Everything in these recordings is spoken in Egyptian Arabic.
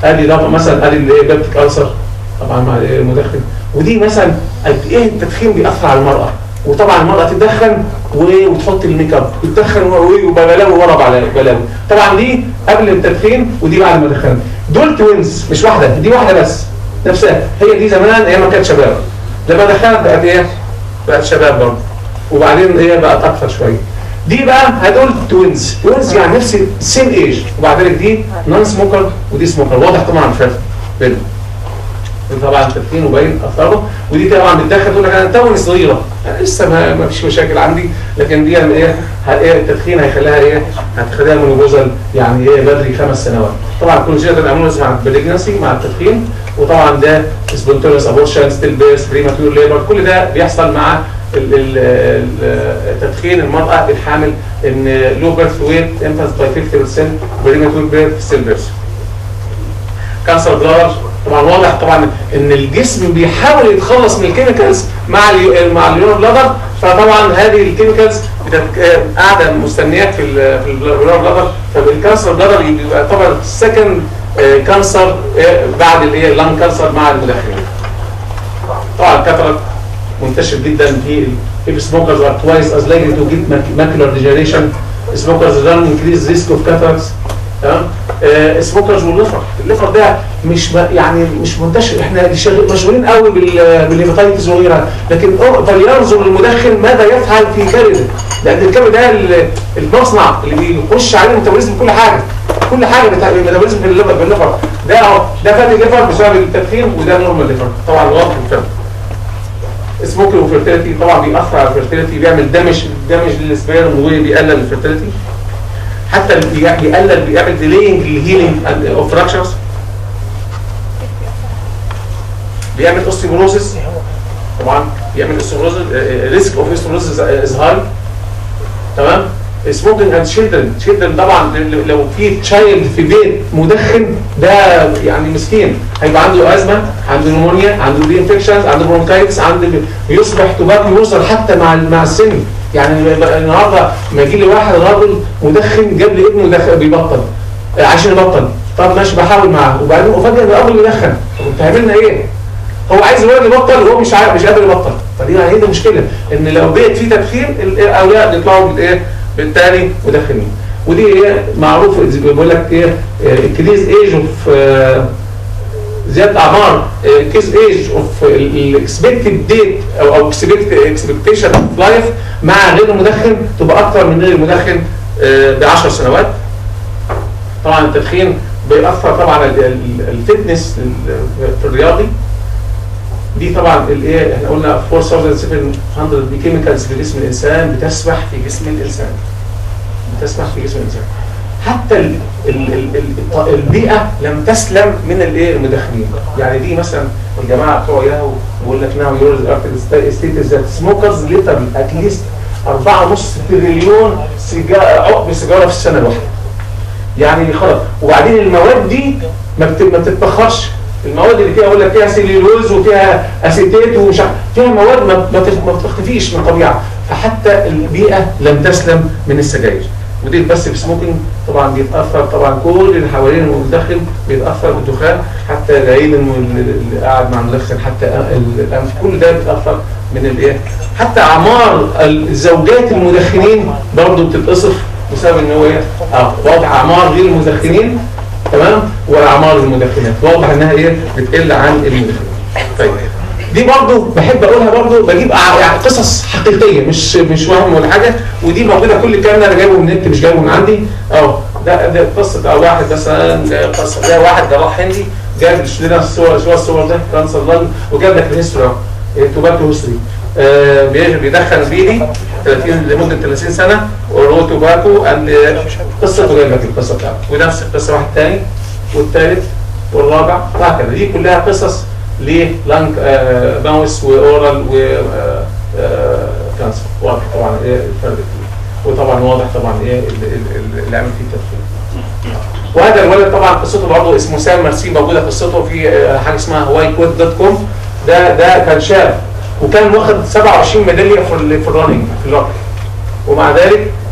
ادي ده مثلا ادي اللي بيبتيك السر طبعا مع المدخن ودي مثلا قد ايه التدخين بيأثر على المرأة وطبعا المرأة تدخن و- وتحط الميك اب وتدخن و- ويبقى بلاوي ورا بلا- بلاوي طبعا دي قبل التدخين ودي بعد ما دخنت دول توينز مش واحدة دي واحدة بس نفسها هي دي زمان هي ما كانت شباب لما دخلت بقت ايه بقت شباب برضه وبعدين هي بقت اكثر شويه دي بقى هدول توينز توينز يعني نفس سيم ايج وبعدين دي نون سموكر ودي سموكر واضح طبعا الفرق بينهم طبعا تدخين وباين اثاره ودي طبعا بتدخل تقول لك انا توني صغيره أنا لسه ما, ما فيش مشاكل عندي لكن دي يعني ايه ه- ايه التدخين هيخليها ايه هتخليها منوبوزل يعني ايه بدري خمس سنوات طبعا كل شيء ده امونس مع البريجنسي مع التدخين وطبعا ده سبونتينوس ابورشن ستيل بيرث بريماتور ليبر كل ده بيحصل مع ال- ال- ال- تدخين المراه الحامل ان لو بيرث ويت انفاس باي 50% بريماتور بيرث ستيل بيرث كانسر بلادر طبعا واضح طبعا ان الجسم بيحاول يتخلص من الكيميكالز مع ال مع اليورو بلادر فطبعا هذه الكيميكالز بتت- آه، قاعده مستنياك في ال في اليورو بلادر فالكانسر بلادر بيبقى طبعا سكند كانسر بعد الايه اللان كانسر مع المدخنين طبعا الكاتراكت منتشر جدا في if smokers are twice as likely to get mac- macular degeneration smokers run increased risk of cataracts تمام سموكرز والليفر الليفر ده مش م- يعني مش منتشر احنا شغ- مشغولين قوي بال- بالهيباتيتس وغيرها لكن أو- فلينظر المدخن ماذا يفعل في كبده لان الكبد ده ال- المصنع اللي بيخش عليه الميتابوليزم كل حاجه كل حاجه بتاع الميتابوليزم في الليفر بالليفر ده اهو ده فاتي ليفر بسبب التدخين وده نورمال ليفر طبعا واضح الفرق سموكينج وفيرتيليتي طبعا بيأثر على الفيرتيليتي بيعمل دمج دمج للسبيرم وبيقلل الفيرتيليتي حتى بي- بيقلل بيعمل ديلينج للهيلينج اوف فراكشرز بيعمل اوستيوبروسيس طبعا بيعمل اوستيوبروسيس ريسك اوف اوستيوبروسيس از هاي تمام سموكينج اند تشيلدرن تشيلدرن طبعا ل- لو في تشايلد في بيت مدخن ده يعني مسكين هيبقى عنده ازمه عنده نمونيا عنده دي انفكشنز عنده برونكايتس عنده يصبح توباكو يوصل حتى مع مع السن يعني يبقى النهارده ما يجي لي واحد راجل مدخن جاب لي ابنه دخ- بيبطل آه، عشان يبطل طب ماشي بحاول معاه وبعدين افاجئ ان الاب بيدخن طب انت هيعملنا ايه؟ هو عايز الولد يبطل وهو مش عارف مش قادر يبطل فدي هي دي المشكله ان لو بيت فيه تدخين الاولاد بيطلعوا بالايه بالتالي مدخنين ودي ايه معروف بيقول لك ايه انكريز ايج اوف زياده اعمار كيس ايج اوف الاكسبكتد ديت او او اكسبكتيشن اوف لايف مع غير المدخن تبقى اكتر من غير المدخن ب 10 سنوات طبعا التدخين بيأثر طبعا ال- ال- الفتنس ال- في الرياضي دي طبعا الايه احنا قلنا 4700 كيميكالز في جسم الانسان بتسبح في جسم الانسان بتسبح في جسم الانسان حتى ال ال ال ال البيئه لم تسلم من الايه المدخنين يعني دي مثلا الجماعه بتوع ياهو بيقول لك ناو يورز ستيتس ذات سموكرز ليتر اتليست 4.5 تريليون سيجاره عقب سيجاره في السنه الواحده يعني خلاص وبعدين المواد دي ما بت- ما بتتبخرش المواد اللي فيها اقول لك فيها سيلولوز وفيها اسيتات ومش عارف فيها مواد ما ما بت- ما بتختفيش من الطبيعه فحتى البيئه لم تسلم من السجاير ودي بس في سموكينج طبعا بيتاثر طبعا كل اللي حوالين المدخن بيتاثر بالدخان حتى العين الم- اللي قاعد مع المدخن حتى ال- الانف كل ده بيتاثر من الايه حتى اعمار الزوجات المدخنين برضه بتتقصف بسبب ان هو ايه اه واضح اعمار غير المدخنين تمام واعمار المدخنات واضح انها ايه بتقل عن المدخنين طيب دي برضو بحب اقولها برضو بجيب أع- يعني قصص حقيقيه مش مش وهم ولا حاجه ودي موجوده كل الكلام ده انا جايبه من النت مش جايبه من عندي اه ده ده قصه اه واحد مثلا جايب قصه ده واحد جراح هندي جايب لنا الصور شو الصور ده كانسر لانج وجاب لك الهيستوري اهو توباكو هيستوري آه بي- بيدخن بيدي 30 لمده 30 سنه ورو توباكو اند قصته جايب لك القصه بتاعته ونفس القصه واحد تاني والثالث والرابع وهكذا دي كلها قصص للانج آه ماوس واورال و آه، آه، كانسر واضح طبعا ايه الفرق فيه وطبعا واضح طبعا ايه ال- ال- ال- اللي عمل فيه تدخين وهذا الولد طبعا قصته برضه اسمه سام مرسي موجوده قصته في آه، حاجه اسمها هواي كويت دوت كوم ده ده كان شاب وكان واخد 27 ميداليه في ال- في الرننج في الركض ومع ذلك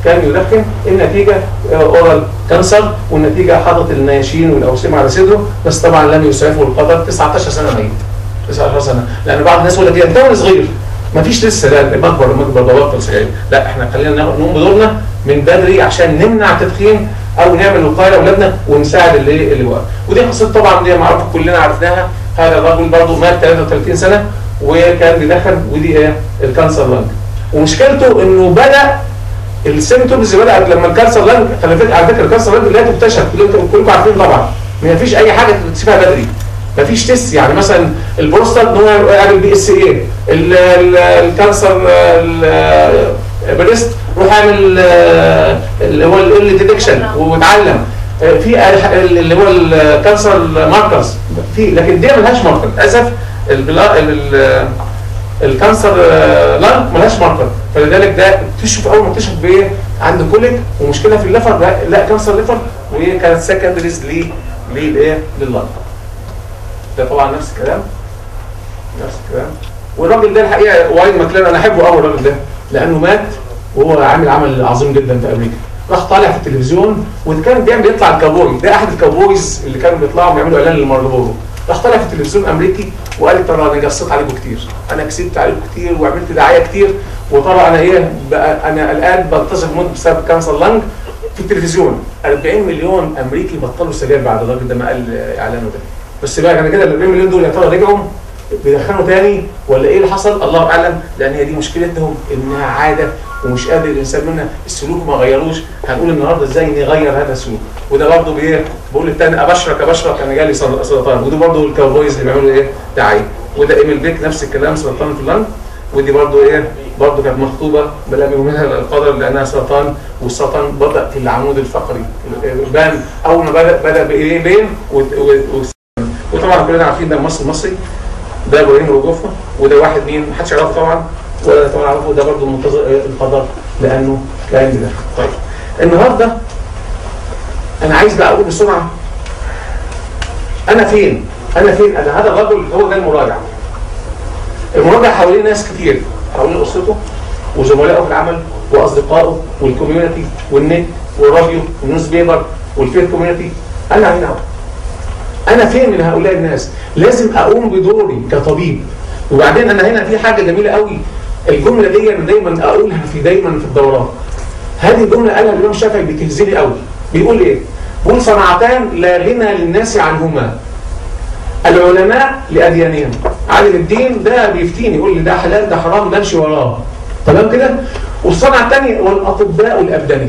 كان يدخن النتيجه اورال كانسر والنتيجه حاطط النياشين والاوسمه على صدره بس طبعا لم يسعفه القدر 19 سنه ميت 19 سنه لان بعض الناس يقول لك انت وانا صغير ما فيش لسه لا مكبر مكبر ببطل سجاير لا احنا خلينا نقوم بدورنا من بدري عشان نمنع التدخين او نعمل وقايه لاولادنا ونساعد اللي اللي وقع ودي قصه طبعا دي معروفه كلنا عرفناها هذا الرجل برضه مات 33 سنه وكان بيدخن ودي ايه الكانسر لانج ومشكلته انه بدا السيمتومز بدات لما الكانسر لانج خلي بالك على فكره الكانسر لانج لا تكتشف كلكم عارفين طبعا ما فيش اي حاجه تكتشفها بدري ما فيش تيست يعني مثلا البروستات ان هو يعمل بي اس اي الكانسر بريست روح اعمل اللي هو ال ديتكشن واتعلم في اللي هو الكانسر ماركرز في لكن دي ملهاش ماركر للاسف الكانسر لانج ملهاش ماركر فلذلك ده اكتشف اول ما اكتشف بايه عنده كوليك ومشكله في الليفر لا, لا كانسر ليفر وهي كانت سكندريز ليه للايه لللانج ده طبعا نفس الكلام نفس الكلام والراجل ده الحقيقه واين ماكلان انا احبه قوي الراجل ده لانه مات وهو عامل عمل عظيم جدا في امريكا راح طالع في التلفزيون وكان بيعمل يطلع الكاوبوي ده احد الكاوبويز اللي كانوا بيطلعوا بيعملوا اعلان للمارلبورو راح طالع في التلفزيون الامريكي وقال ترى انا قصيت عليكم كتير انا كسبت عليكم كتير وعملت دعايه كتير وطبعا انا ايه بقى انا الان بنتظر موت بسبب كانسر لانج في التلفزيون 40 مليون امريكي بطلوا سجاير بعد الراجل ده ما قال اعلانه ده بس بقى انا كده ال 40 مليون دول يا ترى رجعوا بيدخنوا تاني ولا ايه اللي حصل الله اعلم لان هي دي مشكلتهم انها عاده ومش قادر الانسان منها السلوك ما غيروش هنقول النهارده ازاي نغير هذا السلوك وده برضه بايه بقول للتاني ابشرك ابشرك انا جالي سرطان وده برضه الكاوبويز اللي بيعملوا ايه دعايه وده ايميل بيك نفس الكلام سرطان في اللنج ودي برضه ايه برضه كانت مخطوبه بلم منها القدر لانها سرطان والسرطان بدا في العمود الفقري بان اول ما بدا بدا بايه بين وطبعا كلنا عارفين ده الممثل المصري ده ابراهيم روجوفا وده واحد مين محدش يعرفه طبعا ولا طبعا يعرفه ده برضه منتظر القدر لانه كان ده طيب النهارده انا عايز بقى اقول بسرعه انا فين؟ انا فين؟ انا هذا الرجل هو ده المراجع المراجع حواليه ناس كتير حوالين اسرته وزملائه في العمل واصدقائه والكوميونتي والنت والراديو والنيوز بيبر والفير كوميونتي انا هنا انا فين من هؤلاء الناس لازم اقوم بدوري كطبيب وبعدين انا هنا في حاجه جميله قوي الجمله دي انا دايما اقولها في دايما في الدورات هذه الجمله قالها الامام الشافعي بتهزني قوي بيقول ايه بيقول صنعتان لا غنى للناس عنهما العلماء لاديانهم عالم الدين ده بيفتيني يقول لي ده حلال ده حرام بمشي وراه تمام كده والصنعه الثانيه والاطباء الابدانيه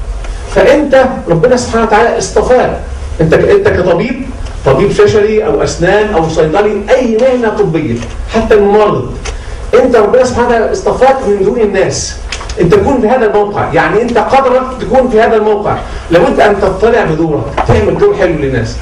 فانت ربنا سبحانه وتعالى اصطفاك انت انت كطبيب طبيب بشري او اسنان او صيدلي اي مهنه طبيه حتى الممرض انت ربنا سبحانه وتعالى اصطفاك من دون الناس انت تكون في هذا الموقع يعني انت قدرك تكون في هذا الموقع لابد ان تطلع بدورك تعمل دور حلو للناس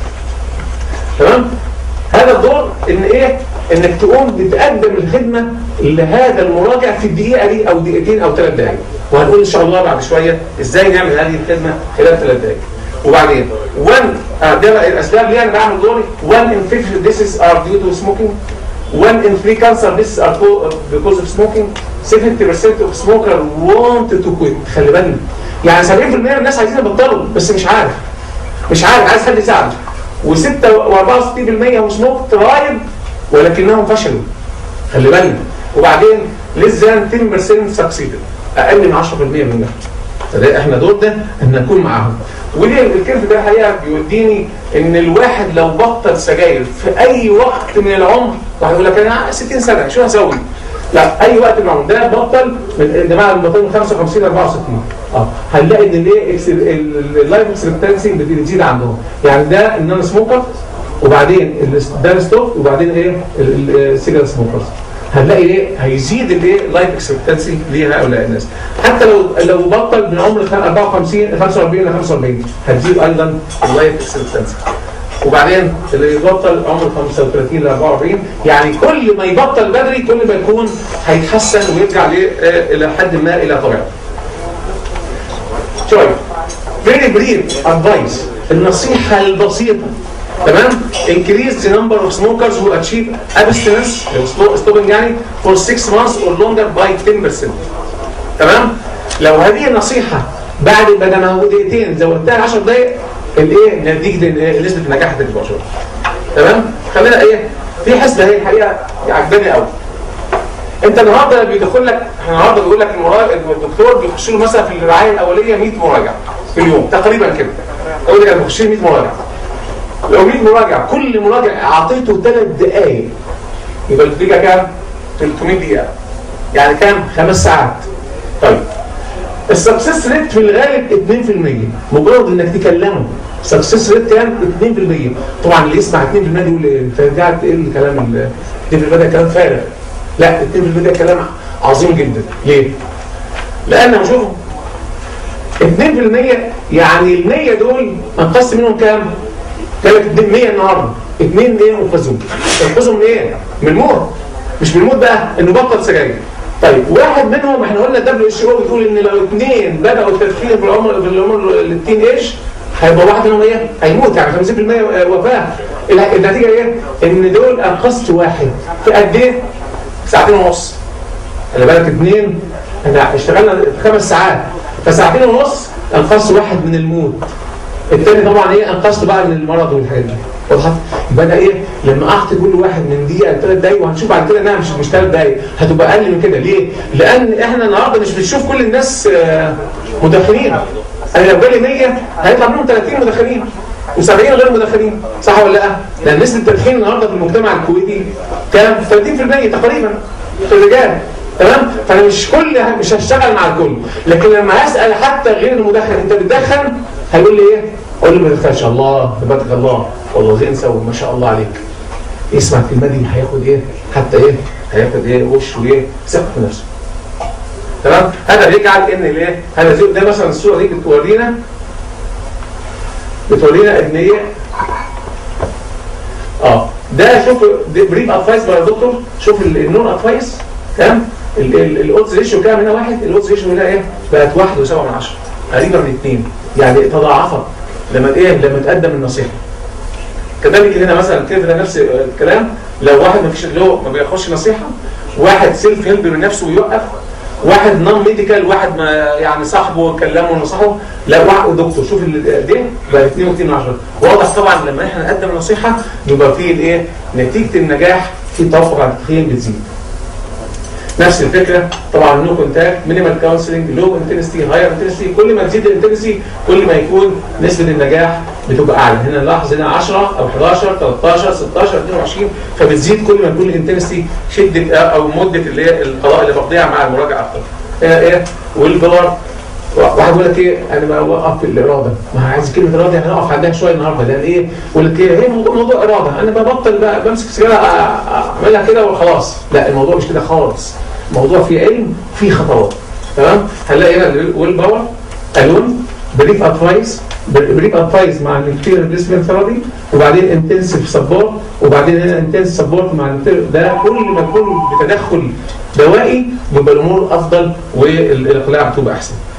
تمام هذا الدور ان ايه انك تقوم بتقدم الخدمه لهذا المراجع في الدقيقه دي او دقيقتين او ثلاث دقائق وهنقول ان شاء الله بعد شويه ازاي نعمل هذه الخدمه خلال ثلاث دقائق وبعدين one آه ده بقى الاسباب ليه انا بعمل دوري one in 50 diseases are due to smoking one in three cancer diseases are because of smoking 70% of smokers want to quit خلي بالك يعني 70% من الناس عايزين يبطلوا بس مش عارف مش عارف عايز حد يساعده و6 و64% هو سموك ترايب ولكنهم فشلوا خلي بالك وبعدين less than 10% succeeded اقل من 10% من ده احنا دور ده ان نكون معاهم وليه الكلف ده الحقيقه بيوديني ان الواحد لو بطل سجاير في اي وقت من العمر واحد يقول لك انا 60 سنه شو هسوي؟ لا اي وقت من العمر ده بطل من جماعه البطل من 55 ل 64 اه هنلاقي ان الايه اللايف اكسبكتنسي بتزيد عندهم يعني ده النون سموكر وبعدين ده ستوب وبعدين ايه السيجار سموكرز هنلاقي ايه هيزيد الايه لايف اكسبكتنسي لهؤلاء الناس حتى لو لو بطل من عمر 54 45 ل 45 هتزيد ايضا اللايف اكسبكتنسي وبعدين اللي يبطل عمر 35 ل 44 يعني كل ما يبطل بدري كل ما يكون هيتحسن ويرجع الى حد ما الى طبيعته. شويه فيري بريف ادفايس النصيحه البسيطه تمام increase the number of smokers who achieve abstinence stopping يعني for 6 months or longer by 10% تمام لو هذه النصيحة بعد بدل ما هو دقيقتين زودتها 10 دقائق الايه نتيجه الإيه؟ نسبه النجاح هتبقى شويه تمام خلينا ايه في حسبه هي الحقيقه عجباني قوي انت النهارده بيدخل لك احنا النهارده بيقول لك المراجع الدكتور بيخش له مثلا في الرعايه الاوليه 100 مراجع في اليوم تقريبا كده يقول لك انا بخش لي 100 مراجع لو 100 مراجع كل مراجع اعطيته ثلاث دقائق يبقى النتيجه كام؟ 300 دقيقه يعني كام؟ خمس ساعات طيب السكسس ريت في الغالب 2% مجرد انك تكلمه سكسس ريت كام 2% طبعا اللي يسمع 2% دي يقول إيه؟ انت رجعت ايه الكلام ال- 2% ده كلام فارغ لا 2% ده كلام عظيم جدا ليه؟ لان شوفوا 2% يعني ال 100 دول انقذت منهم كام؟ قال لك 100 النهارده اثنين ايه انقذهم انقذهم من ايه؟ من الموت مش من الموت بقى انه بطل سجاير طيب واحد منهم احنا قلنا دبليو اتش او بتقول ان لو اثنين بداوا التدخين في العمر في العمر التين ايج هيبقى واحد منهم ايه؟ هيموت يعني 50% وفاه ال- النتيجه ايه؟ ان دول انقذت واحد في قد ايه؟ ساعتين ونص خلي بالك اثنين احنا اشتغلنا خمس ساعات فساعتين ونص انقذت واحد من الموت التاني طبعا ايه انقذته بقى من المرض والحاجات دي وضحت يبقى انا ايه لما اعطي كل واحد من دقيقه لثلاث دقايق وهنشوف بعد كده انها مش مش ثلاث دقايق هتبقى اقل من كده ليه؟ لان احنا النهارده مش بنشوف كل الناس آه، مدخنين انا لو جالي 100 هيطلع منهم 30 مدخنين و70 غير مدخنين صح ولا لا؟ لان نسبه التدخين النهارده في المجتمع الكويتي كام؟ 30% تقريبا في الرجال تمام فانا مش كل مش هشتغل مع الكل لكن لما هسال حتى غير المدخن انت بتدخن هيقول لي ايه اقول له ما تدخنش الله تبارك الله والله زين سوي ما شاء الله عليك يسمع الكلمه دي هياخد ايه حتى ايه هياخد ايه وش وايه ثقه في نفسه تمام هذا بيجعل ان الايه هذا زي ده مثلا الصوره دي بتورينا بتورينا ان ايه اه ده شوف بريف ادفايس بقى يا دكتور شوف النون ادفايس كام الاودز ريشيو كام هنا واحد الاودز ريشيو هنا ايه بقت واحد وسبعة من عشرة قريبه من اثنين يعني تضاعفت لما ايه لما تقدم النصيحه كذلك هنا مثلا كده ده نفس الكلام لو واحد ما فيش له ما بياخدش نصيحه واحد سيلف هيلب من نفسه ويوقف واحد نون ميديكال واحد ما يعني صاحبه كلمه ونصحه لا واحد دكتور شوف ال- ده بقى 2 و2 من 10 واضح طبعا لما احنا نقدم النصيحه يبقى فيه الايه نتيجه النجاح في توافق على التدخين بتزيد نفس الفكره طبعا نو كونتاكت مينيمال كونسلنج لو انتنسيتي هاير انتنسيتي كل ما تزيد الانتنسيتي كل ما يكون نسبه النجاح بتبقى اعلى هنا نلاحظ هنا 10 او 11 13 16 22 فبتزيد كل ما يكون الانتنسيتي شده او مده اللي هي القضاء اللي بقضيها مع المراجعه اكتر هنا ايه والباور واحد يقول لك ايه انا بوقف في الاراده ما عايز كلمه اراده يعني اقف عندها شويه النهارده لان ايه يقول لك ايه هي موضوع موضوع اراده انا ببطل بقى بمسك سيجاره أ- اعملها كده وخلاص لا الموضوع مش كده خالص الموضوع فيه علم فيه خطوات تمام هنلاقي هنا الويل باور الون بريف ادفايس بريف ادفايس مع النيوكلير ريبليسمنت ثيرابي وبعدين انتنسيف سبورت وبعدين هنا انتنسيف سبورت مع النيوكلير ده كل ما يكون بتدخل دوائي بيبقى الامور افضل والاقلاع بتبقى احسن